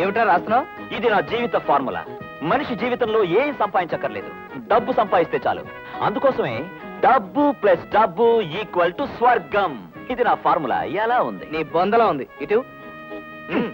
ఏమిటా రాస్తున్నావు ఇది నా జీవిత ఫార్ములా మనిషి జీవితంలో ఏం సంపాదించక్కర్లేదు డబ్బు సంపాదిస్తే చాలు అందుకోసమే డబ్బు ప్లస్ డబ్బు ఈక్వల్ టు స్వర్గం ఇది నా ఫార్ములా ఎలా ఉంది నీ బొందలా ఉంది ఇటు ఉమ్.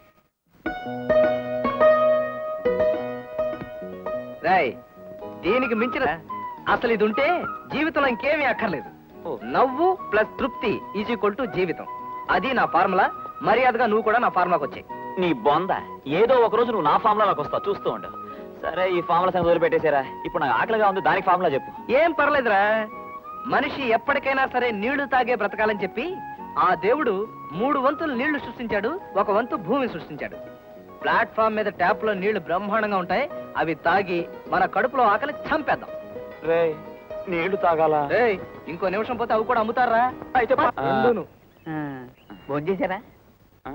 రాయ్ దీనికి మించిన అసలు ఇది ఉంటే జీవితంలో ఇంకేమీ అక్కర్లేదు ఓ. నవ్వు ప్లస్ తృప్తి ఈజ్ ఈక్వల్ టు జీవితం అది నా ఫార్ములా మర్యాదగా నువ్వు కూడా నా ఫార్ములాకి వచ్చాయి నీ బొంద ఏదో ఒక రోజు నువ్వు నా ఫార్ములాలోకి వస్తావు చూస్తూ ఉండు సరే ఈ ఫార్ములా సంగతి వదిలిపెట్టేశారా ఇప్పుడు నాకు ఆకలిగా ఉంది దానికి ఫార్ములా చెప్పు ఏం పర్లేదురా మనిషి ఎప్పటికైనా సరే నీళ్లు తాగే బ్రతకాలని చెప్పి ఆ దేవుడు మూడు వంతులు నీళ్లు సృష్టించాడు ఒక వంతు భూమి సృష్టించాడు ప్లాట్ఫామ్ మీద ట్యాప్ లో నీళ్లు బ్రహ్మాండంగా ఉంటాయి అవి తాగి మన కడుపులో ఆకలి చంపేద్దాం రే నీళ్లు తాగాలా ఏయ్ ఇంకో నిమిషం పోతే అవి కూడా అమ్ముతారా అయితే పా- రెండును. భోంచేశారా ఆ?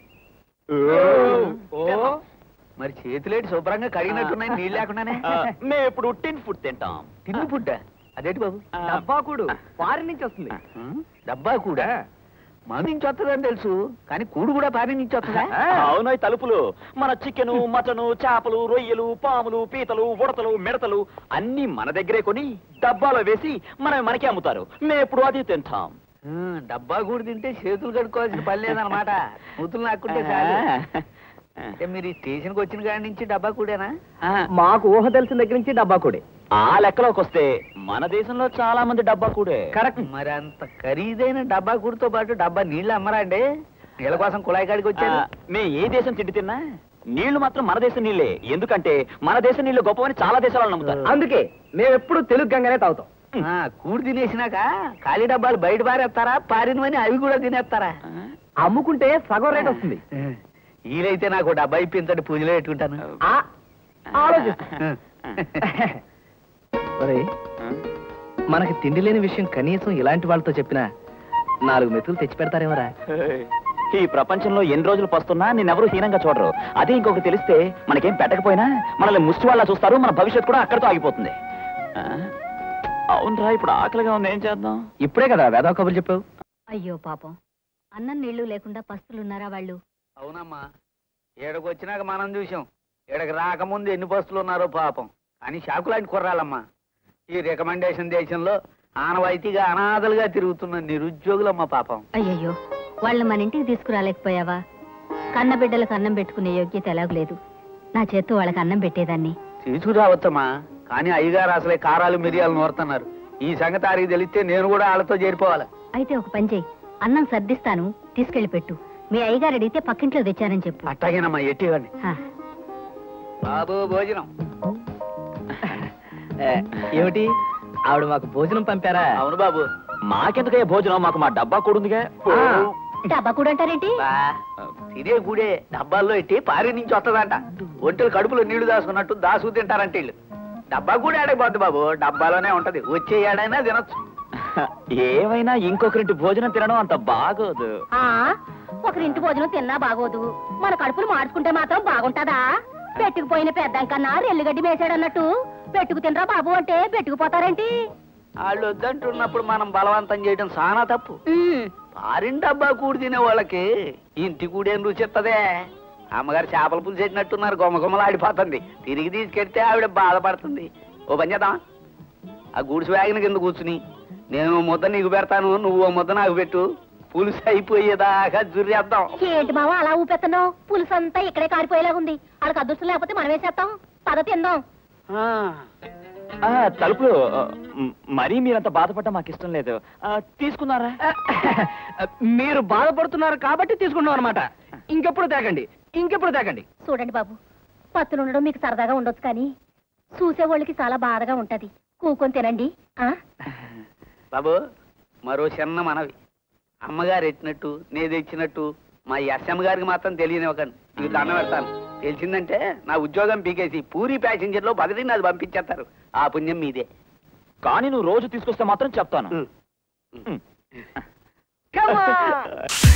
ఓ మరి చేతులేటి శుభ్రంగా కడిగినట్టున్నాయి నీళ్ళు లేకుండానే ఆ, మేము ఇప్పుడు టిన్ ఫుడ్ తింటాం తిండి ఫుడ్ అదేంటి బాబు ఆ, డబ్బాకుడు ఫారిన్ నుంచి వస్తుంది డబ్బా కూడా మన నుంచి వస్తుందని తెలుసు కానీ కూడు కూడా పారి నుంచి వస్తుందా అవును ఈ తలుపులు మన చికెను మటను చేపలు రొయ్యలు పాములు పీతలు ఉడతలు మిడతలు అన్ని మన దగ్గరే కొని డబ్బాలో వేసి మనం మనకే అమ్ముతారు మేము ఎప్పుడు అది తింటాం ఆ, డబ్బా కూడు తింటే చేతులు కడుక్కోవాల్సిన పని లేదనమాట మూతులు నాకుంటే చాలు అంటే మీరు ఈ స్టేషన్కి వచ్చిన కాడి నుంచి డబ్బా కూడేనా ఆ, మాకు ఊహ తెలిసిన దగ్గర నుంచి డబ్బాకుడే ఆ లెక్కలోకి వస్తే మన దేశంలో చాలా మంది డబ్బా కూడే కరెక్ట్ మరి అంత ఖరీదైన డబ్బా కూడుతో పాటు డబ్బా నీళ్ళు అమ్మరా అండి నీళ్ళ కోసం కుళాయి కాడికి వచ్చారు మేము ఏ దేశం తిండి తిన్నా నీళ్లు మాత్రం మన దేశం నీళ్ళే ఎందుకంటే మన దేశం నీళ్లు గొప్పవని చాలా దేశాలను నమ్ముతారు అందుకే మేము ఎప్పుడు తెలుగు గంగానే తాగుతాం ఆ, కూడు తినేసినాక ఖాళీ డబ్బాలు బయట పారేస్తారా పారినవని అవి కూడా తినేస్తారా అమ్ముకుంటే సగం రేట్ వస్తుంది వీలైతే నాకు ఓ డబ్బా ఇప్పించండి పూజలో పెట్టుకుంటాను ఆ, ఆలోచిస్తా ఒరేయ్, మనకి తిండి లేని విషయం కనీసం ఇలాంటి వాళ్ళతో చెప్పినా నాలుగు మెతులు తెచ్చి పెడతారేమోరా ఈ ప్రపంచంలో ఎన్ని రోజులు పస్తున్నా నిన్నెవరూ హీనంగా చూడరు అదే ఇంకొకటి తెలిస్తే మనకేం పెట్టకపోయినా మనల్ని ముష్టి వాళ్ళ చూస్తారు మన భవిష్యత్తు కూడా అక్కడితో ఆగిపోతుంది ఆ? అవునరా ఇప్పుడు ఆకలిగా ఉంది ఏం చేద్దాం ఇప్పుడే కదా వేదా కబుర్లు చెప్పావు అయ్యో పాపం అన్నం నీళ్లు లేకుండా పస్తులున్నారా వాళ్ళు అవునమ్మా ఏడకు వచ్చినాక మనం చూసాం ఏడకి రాకముందు ఎన్ని బస్సులు ఉన్నారో పాపం కానీ షాకులాంటి కుర్రాలమ్మా ఈ రికమెండేషన్ దేశంలో ఆనవాయితీగా అనాథలుగా తిరుగుతున్న నిరుద్యోగులమ్మ పాపం అయ్యయ్యో వాళ్ళని మన ఇంటికి తీసుకురాలేకపోయావా కన్న బిడ్డలకు అన్నం పెట్టుకునే యోగ్యత ఎలాగూ లేదు నా చేత్తో వాళ్ళకి అన్నం పెట్టేదాన్ని తీసుకురావచ్చమ్మా కానీ అయ్యగారు అసలే కారాలు మిరియాలు నోరుతున్నారు ఈ సంగతి ఆరికి తెలిస్తే నేను కూడా వాళ్ళతో చేరిపోవాలి అయితే ఒక పని చేయి అన్నం సర్దిస్తాను తీసుకెళ్లి పెట్టు మీ అయ్యగారు అడిగితే పక్కింట్లో తెచ్చారని చెప్పు అట్టాగేనమ్మా ఎట్టివ్వండి హా. బాబు భోజనం ఏ, ఏమిటి ఆవిడ మాకు భోజనం పంపారా అవును బాబు మాకెందుకయ్యే భోజనం మాకు మా డబ్బా కూడా ఉందిగా ఆ. డబ్బా కూడా అంటారేంటి బా, ఇదే గుడే డబ్బాల్లో ఎట్టి పారి నుంచి వస్తుందంట ఒంటెలు కడుపులో నీళ్లు దాచుకున్నట్టు దాసు తింటారంట వీళ్ళు డబ్బా కూడా ఆడైపోద్ది బాబు డబ్బాలోనే ఉంటది వచ్చే ఏడైనా తినొచ్చు ఏమైనా ఇంకొకరింటి భోజనం తినడం అంత బాగోదు ఆ ఒకరింటి భోజనం తిన్నా బాగోదు మన కడుపులు మార్చుకుంటే మాత్రం బాగుంటదా పెట్టుకుపోయిన పెద్దం కన్నా రెల్లిగడ్డి మేసాడన్నట్టు పెట్టుకు తినరా బాబు అంటే పెట్టుకుపోతారేంటి వాళ్ళు వద్దంటున్నప్పుడు మనం బలవంతం చేయడం చాలా తప్పు ఉమ్, పారిన డబ్బా కూడి తినే వాళ్ళకి ఇంటి కూడేం రుచిత్తదే అమ్మగారు చేపల పులుసు పెట్టినట్టున్నారు గుమగుమలు ఆడిపోతుంది తిరిగి తీసుకెడితే ఆవిడ బాధపడుతుంది ఓ పని చేద్దాం ఆ గుడిసి వ్యాగిన కింద కూర్చుని నేను ఓ ముద్ద నీకు పెడతాను నువ్వు ఓ ముద్ద నాకు పెట్టు పులుసు అయిపోయేదాకా జుర్రేద్దాం ఏంటి మావ అలా ఊపెత్తన్నావు పులుసు అంతా ఇక్కడే కారిపోయేలా ఉంది వాళ్ళకి అదృష్టం లేకపోతే మనం వేసేస్తాం పద తిందాం ఆ, ఆ, తలుపులు ఆ, మ్, మరీ మీరంత బాధపడటం మాకు ఇష్టం లేదు ఆ, తీసుకున్నారా మీరు బాధపడుతున్నారు కాబట్టి తీసుకుంటున్నాం అనమాట ఇంకెప్పుడు తేకండి ఇంకెప్పుడు తేకండి చూడండి బాబు పత్తులు ఉండడం మీకు సరదాగా ఉండొచ్చు కానీ చూసే వాళ్ళకి చాలా బాధగా ఉంటది కూకొని తినండి ఆ బాబు మరో చిన్న మనవి అమ్మగారు ఎట్టినట్టు నేను తెచ్చినట్టు మా ఎస్ఎం గారికి మాత్రం తెలియనివ్వకండి ఇవి దండం పెడతాను తెలిసిందంటే నా ఉద్యోగం పీకేసి పూరి ప్యాసింజర్ లో బదిలీ నాది పంపించేస్తారు ఆ పుణ్యం మీదే కానీ నువ్వు రోజు తీసుకొస్తే మాత్రం చెప్తాను ఉం. ఉం. Come on!